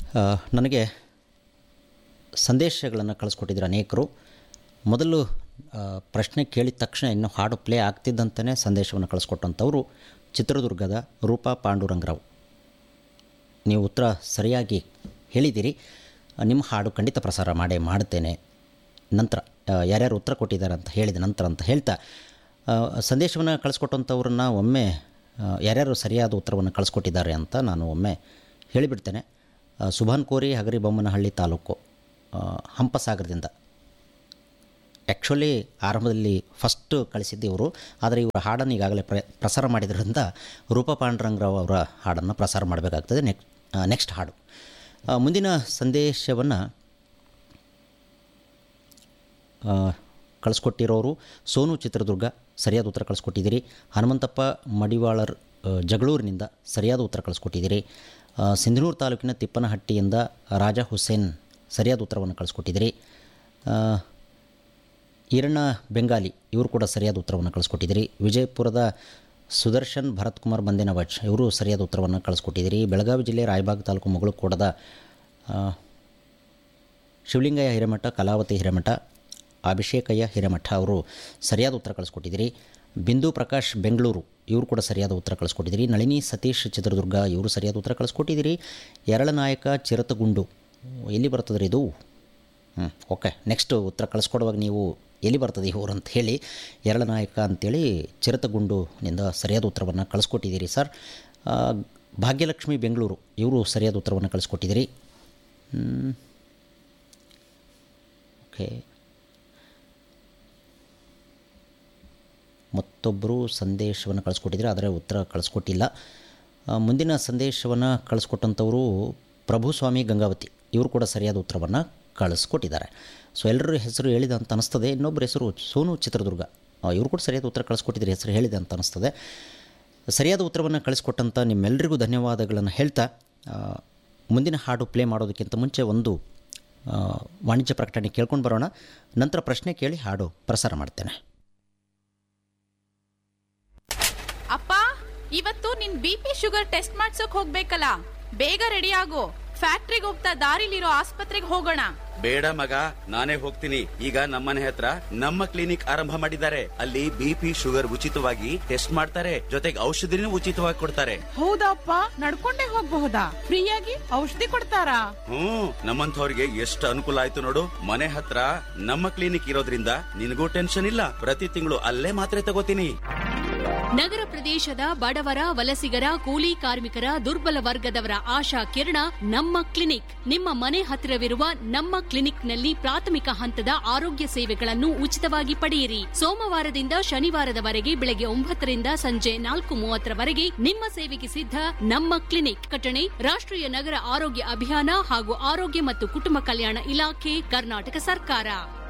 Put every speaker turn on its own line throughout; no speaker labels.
ಆ, ನನಗೆ ಸಂದೇಶಗಳನ್ನು ಕಳಿಸ್ಕೊಟ್ಟಿದ್ರು ಅನೇಕರು ಮೊದಲು ಆ, ಪ್ರಶ್ನೆ ಕೇಳಿದ ತಕ್ಷಣ ಇನ್ನು ಹಾಡು ಪ್ಲೇ ಆಗ್ತಿದ್ದಂತೆಯೇ ಸಂದೇಶವನ್ನು ಕಳಿಸ್ಕೊಟ್ಟಂಥವರು ಚಿತ್ರದುರ್ಗದ ರೂಪಾ ಪಾಂಡುರಂಗರಾವ್ ನೀವು ಉತ್ತರ ಸರಿಯಾಗಿ ಹೇಳಿದ್ದೀರಿ ಆ, ನಿಮ್ಮ ಹಾಡು ಖಂಡಿತ ಪ್ರಸಾರ ಮಾಡೇ ಮಾಡುತ್ತೇನೆ ನಂತರ ಆ, ಯಾರ್ಯಾರು ಉತ್ತರ ಕೊಟ್ಟಿದ್ದಾರೆ ಅಂತ ಹೇಳಿದ ನಂತರ ಅಂತ ಹೇಳ್ತಾ ಆ, ಸಂದೇಶವನ್ನು ಕಳಿಸ್ಕೊಟ್ಟಂಥವ್ರನ್ನ ಒಮ್ಮೆ ಆ, ಯಾರ್ಯಾರು ಸರಿಯಾದ ಉತ್ತರವನ್ನು ಕಳಿಸ್ಕೊಟ್ಟಿದ್ದಾರೆ ಅಂತ ನಾನು ಒಮ್ಮೆ ಹೇಳಿಬಿಡ್ತೇನೆ ಆ, ಸುಭಾನ್ ಕೋರಿ ಹಗರಿಬೊಮ್ಮನಹಳ್ಳಿ ತಾಲೂಕು ಆ, ಹಂಪಸಾಗರದಿಂದ ಆ್ಯಕ್ಚುಲಿ ಆರಂಭದಲ್ಲಿ ಫಸ್ಟ್ ಕಳಿಸಿದ್ದು ಇವರು ಆದರೆ ಇವರ ಹಾಡನ್ನು ಈಗಾಗಲೇ ಪ್ರ ಪ್ರಸಾರ ಮಾಡಿದ್ರಿಂದ ರೂಪಾ ಪಾಂಡುರಂಗರಾವ್ ಅವರ ಹಾಡನ್ನು ಪ್ರಸಾರ ಮಾಡಬೇಕಾಗ್ತದೆ ನೆಕ್ ನೆಕ್ಸ್ಟ್ ಹಾಡು ಆ, ಮುಂದಿನ ಸಂದೇಶವನ್ನು ಕಳಿಸ್ಕೊಟ್ಟಿರೋರು ಸೋನು ಚಿತ್ರದುರ್ಗ ಸರಿಯಾದ ಉತ್ತರ ಕಳಿಸ್ಕೊಟ್ಟಿದ್ದೀರಿ ಹನುಮಂತಪ್ಪ ಮಡಿವಾಳರ್ ಆ, ಜಗಳೂರಿನಿಂದ ಸರಿಯಾದ ಉತ್ತರ ಕಳಿಸ್ಕೊಟ್ಟಿದ್ದೀರಿ ಆ, ಸಿಂಧನೂರು ತಾಲೂಕಿನ ತಿಪ್ಪನಹಟ್ಟಿಯಿಂದ ರಾಜಾ ಹುಸೇನ್ ಸರಿಯಾದ ಉತ್ತರವನ್ನು ಕಳಿಸ್ಕೊಟ್ಟಿದ್ದೀರಿ ಆ, ಈರಣ್ಣ ಬೆಂಗಾಲಿ ಇವರು ಕೂಡ ಸರಿಯಾದ ಉತ್ತರವನ್ನು ಕಳಿಸ್ಕೊಟ್ಟಿದ್ದೀರಿ ವಿಜಯಪುರದ ಸುದರ್ಶನ್ ಭರತ್ ಕುಮಾರ್ ಬಂದೇನವಾಜ್ ಇವರು ಸರಿಯಾದ ಉತ್ತರವನ್ನು ಕಳಿಸ್ಕೊಟ್ಟಿದ್ದೀರಿ ಬೆಳಗಾವಿ ಜಿಲ್ಲೆ ರಾಯಬಾಗ್ ತಾಲೂಕು ಮುಗಳಕೋಡದ ಆ, ಶಿವಲಿಂಗಯ್ಯ ಹಿರೇಮಠ ಕಲಾವತಿ ಹಿರೇಮಠ ಅಭಿಷೇಕಯ್ಯ ಹಿರೇಮಠ ಅವರು ಸರಿಯಾದ ಉತ್ತರ ಕಳಿಸ್ಕೊಟ್ಟಿದ್ದೀರಿ ಬಿಂದು ಪ್ರಕಾಶ್ ಬೆಂಗಳೂರು ಇವರು ಕೂಡ ಸರಿಯಾದ ಉತ್ತರ ಕಳಿಸ್ಕೊಟ್ಟಿದ್ದೀರಿ ನಳಿನಿ ಸತೀಶ್ ಚಿತ್ರದುರ್ಗ ಇವರು ಸರಿಯಾದ ಉತ್ತರ ಕಳಿಸ್ಕೊಟ್ಟಿದ್ದೀರಿ ಎರಳನಾಯಕ ಚಿರತಗುಂಡು ಎಲ್ಲಿ ಬರ್ತದೆ ರೀ ಇದು ಹ್ಞೂ ಓಕೆ ನೆಕ್ಸ್ಟ್ ಉತ್ತರ ಕಳಿಸ್ಕೊಡುವಾಗ ನೀವು ಎಲ್ಲಿ ಬರ್ತದೆ ಇವರು ಅಂತ ಹೇಳಿ ಎರಳನಾಯಕ ಅಂತೇಳಿ ಚಿರತಗುಂಡುನಿಂದ ಸರಿಯಾದ ಉತ್ತರವನ್ನು ಕಳಿಸ್ಕೊಟ್ಟಿದ್ದೀರಿ ಸರ್ ಆ, ಭಾಗ್ಯಲಕ್ಷ್ಮಿ ಬೆಂಗಳೂರು ಇವರು ಸರಿಯಾದ ಉತ್ತರವನ್ನು ಕಳಿಸ್ಕೊಟ್ಟಿದ್ದೀರಿ ಹ್ಮ್. ಓಕೆ ಮತ್ತೊಬ್ಬರು ಸಂದೇಶವನ್ನು ಕಳಿಸ್ಕೊಟ್ಟಿದ್ದಾರೆ ಆದರೆ ಉತ್ತರ ಕಳಿಸ್ಕೊಟ್ಟಿಲ್ಲ ಆ, ಮುಂದಿನ ಸಂದೇಶವನ್ನು ಕಳಿಸ್ಕೊಟ್ಟಂಥವರು ಪ್ರಭುಸ್ವಾಮಿ ಗಂಗಾವತಿ ಇವರು ಕೂಡ ಸರಿಯಾದ ಉತ್ತರವನ್ನು ಕಳಿಸ್ಕೊಟ್ಟಿದ್ದಾರೆ ಸೊ ಎಲ್ಲರ ಹೆಸರು ಹೇಳಿದೆ ಅಂತ ಅನಿಸ್ತದೆ ಇನ್ನೊಬ್ಬರ ಹೆಸರು ಸೋನು ಚಿತ್ರದುರ್ಗ ಆ, ಇವರು ಕೂಡ ಸರಿಯಾದ ಉತ್ತರ ಕಳಿಸ್ಕೊಟ್ಟಿದ್ದಾರೆ ಹೆಸರು ಹೇಳಿದೆ ಅಂತ ಅನಿಸ್ತದೆ ಸರಿಯಾದ ಉತ್ತರವನ್ನು ಕಳಿಸ್ಕೊಟ್ಟಂಥ ನಿಮ್ಮೆಲ್ಲರಿಗೂ ಧನ್ಯವಾದಗಳನ್ನು ಹೇಳ್ತಾ ಆ, ಮುಂದಿನ ಹಾಡು ಪ್ಲೇ ಮಾಡೋದಕ್ಕಿಂತ ಮುಂಚೆ ಒಂದು ಆ, ವಾಣಿಜ್ಯ ಪ್ರಕಟಣೆ ಕೇಳ್ಕೊಂಡು ಬರೋಣ ನಂತರ ಪ್ರಶ್ನೆ ಕೇಳಿ ಹಾಡು ಪ್ರಸಾರ ಮಾಡ್ತೇನೆ
ಅಪ್ಪ ಇವತ್ತು ನಿನ್ ಬಿ ಪಿ ಶುಗರ್ ಟೆಸ್ಟ್ ಮಾಡ್ಸೋಕ್ ಹೋಗ್ಬೇಕಲ್ಲ ಬೇಗ ರೆಡಿ ಆಗು ಫ್ಯಾಕ್ಟ್ರಿಗೆ ಹೋಗ್ತಾ ದಾರಿಲಿರೋ ಆಸ್ಪತ್ರೆಗೆ ಹೋಗೋಣ
ಬೇಡ ಮಗ ನಾನೇ ಹೋಗ್ತೀನಿ ಈಗ ನಮ್ಮನೆ ಹತ್ರ ನಮ್ಮ ಕ್ಲಿನಿಕ್ ಆರಂಭ ಮಾಡಿದ್ದಾರೆ ಅಲ್ಲಿ ಬಿಪಿ ಶುಗರ್ ಉಚಿತವಾಗಿ ಟೆಸ್ಟ್ ಮಾಡ್ತಾರೆ ಜೊತೆಗೆ ಔಷಧಿನೂ ಉಚಿತವಾಗಿ ಕೊಡ್ತಾರೆ
ಹೌದಪ್ಪ ನಡ್ಕೊಂಡೇ ಹೋಗ್ಬಹುದಾ ಫ್ರೀಯಾಗಿ ಔಷಧಿ ಕೊಡ್ತಾರಾ
ಹ್ಮ್ ನಮ್ಮಂಥವ್ರಿಗೆ ಎಷ್ಟು ಅನುಕೂಲ ಆಯ್ತು ನೋಡು ಮನೆ ಹತ್ರ ನಮ್ಮ ಕ್ಲಿನಿಕ್ ಇರೋದ್ರಿಂದ ನಿನಗೂ ಟೆನ್ಷನ್ ಇಲ್ಲ ಪ್ರತಿ ತಿಂಗಳು ಅಲ್ಲೇ ಮಾತ್ರೆ ತಗೋತೀನಿ
ನಗರ ಪ್ರದೇಶದ ಬಡವರ ವಲಸಿಗರ ಕೂಲಿ ಕಾರ್ಮಿಕರ ದುರ್ಬಲ ವರ್ಗದವರ ಆಶಾ ಕಿರಣ ನಮ್ಮ ಕ್ಲಿನಿಕ್ ನಿಮ್ಮ ಮನೆ ಹತ್ತಿರವಿರುವ ನಮ್ಮ ಕ್ಲಿನಿಕ್ನಲ್ಲಿ ಪ್ರಾಥಮಿಕ ಹಂತದ ಆರೋಗ್ಯ ಸೇವೆಗಳನ್ನು ಉಚಿತವಾಗಿ ಪಡೆಯಿರಿ ಸೋಮವಾರದಿಂದ ಶನಿವಾರದವರೆಗೆ ಬೆಳಗ್ಗೆ ಒಂಬತ್ತರಿಂದ ಸಂಜೆ ನಾಲ್ಕು ಮೂವತ್ತರವರೆಗೆ ನಿಮ್ಮ ಸೇವೆಗೆ ಸಿದ್ಧ ನಮ್ಮ ಕ್ಲಿನಿಕ್ ಕಟಣೆ ರಾಷ್ಟ್ರೀಯ ನಗರ ಆರೋಗ್ಯ ಅಭಿಯಾನ ಹಾಗೂ ಆರೋಗ್ಯ ಮತ್ತು ಕುಟುಂಬ ಕಲ್ಯಾಣ ಇಲಾಖೆ ಕರ್ನಾಟಕ ಸರ್ಕಾರ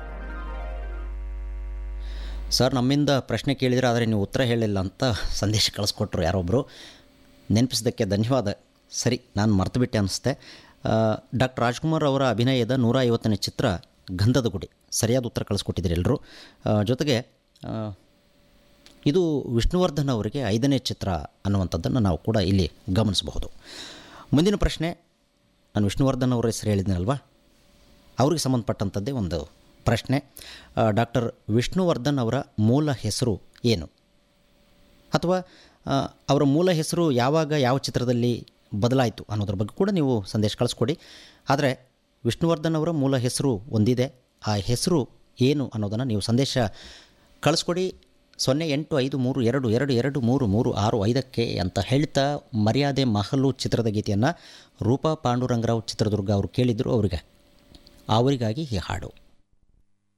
ಸರ್ ನಮ್ಮಿಂದ ಪ್ರಶ್ನೆ ಕೇಳಿದರೆ ಆದರೆ ನೀವು ಉತ್ತರ ಹೇಳಿಲ್ಲ ಅಂತ ಸಂದೇಶ ಕಳಿಸ್ಕೊಟ್ರು ಯಾರೊಬ್ಬರು ನೆನಪಿಸಿದ್ದಕ್ಕೆ ಧನ್ಯವಾದ ಸರಿ ನಾನು ಮರ್ತುಬಿಟ್ಟೆ ಅನಿಸುತ್ತೆ ಡಾಕ್ಟರ್ ರಾಜ್ಕುಮಾರ್ ಅವರ ಅಭಿನಯದ ನೂರ ಐವತ್ತನೇ ಚಿತ್ರ ಗಂಧದ ಗುಡಿ ಸರಿಯಾದ ಉತ್ತರ ಕಳಿಸ್ಕೊಟ್ಟಿದ್ದೀರಿ ಎಲ್ಲರೂ ಆ, ಜೊತೆಗೆ ಆ, ಇದು ವಿಷ್ಣುವರ್ಧನ್ ಅವರಿಗೆ ಐದನೇ ಚಿತ್ರ ಅನ್ನುವಂಥದ್ದನ್ನು ನಾವು ಕೂಡ ಇಲ್ಲಿ ಗಮನಿಸಬಹುದು ಮುಂದಿನ ಪ್ರಶ್ನೆ ನಾನು ವಿಷ್ಣುವರ್ಧನ್ ಅವರ ಹೆಸರು ಹೇಳಿದ್ದೀನಲ್ವಾ ಅವ್ರಿಗೆ ಸಂಬಂಧಪಟ್ಟಂಥದ್ದೇ ಒಂದು ಪ್ರಶ್ನೆ ಡಾಕ್ಟರ್ ವಿಷ್ಣುವರ್ಧನ್ ಅವರ ಮೂಲ ಹೆಸರು ಏನು ಅಥವಾ ಆ, ಅವರ ಮೂಲ ಹೆಸರು ಯಾವಾಗ ಯಾವ ಚಿತ್ರದಲ್ಲಿ ಬದಲಾಯಿತು ಅನ್ನೋದ್ರ ಬಗ್ಗೆ ಕೂಡ ನೀವು ಸಂದೇಶ ಕಳಿಸ್ಕೊಡಿ ಆದರೆ ವಿಷ್ಣುವರ್ಧನ್ ಅವರ ಮೂಲ ಹೆಸರು ಒಂದಿದೆ ಆ ಹೆಸರು ಏನು ಅನ್ನೋದನ್ನು ನೀವು ಸಂದೇಶ ಕಳಿಸ್ಕೊಡಿ ಸೊನ್ನೆ ಎಂಟು ಐದು ಮೂರು ಎರಡು ಎರಡು ಎರಡು ಮೂರು ಮೂರು ಆರು ಐದಕ್ಕೆ ಅಂತ ಹೇಳ್ತಾ ಮರ್ಯಾದೆ ಮಹಲು ಚಿತ್ರದ ಗೀತೆಯನ್ನು ರೂಪಾ ಪಾಂಡುರಂಗರಾವ್ ಚಿತ್ರದುರ್ಗ ಅವರು ಕೇಳಿದ್ರು ಅವರಿಗೆ ಅವರಿಗಾಗಿ ಈ ಹಾಡು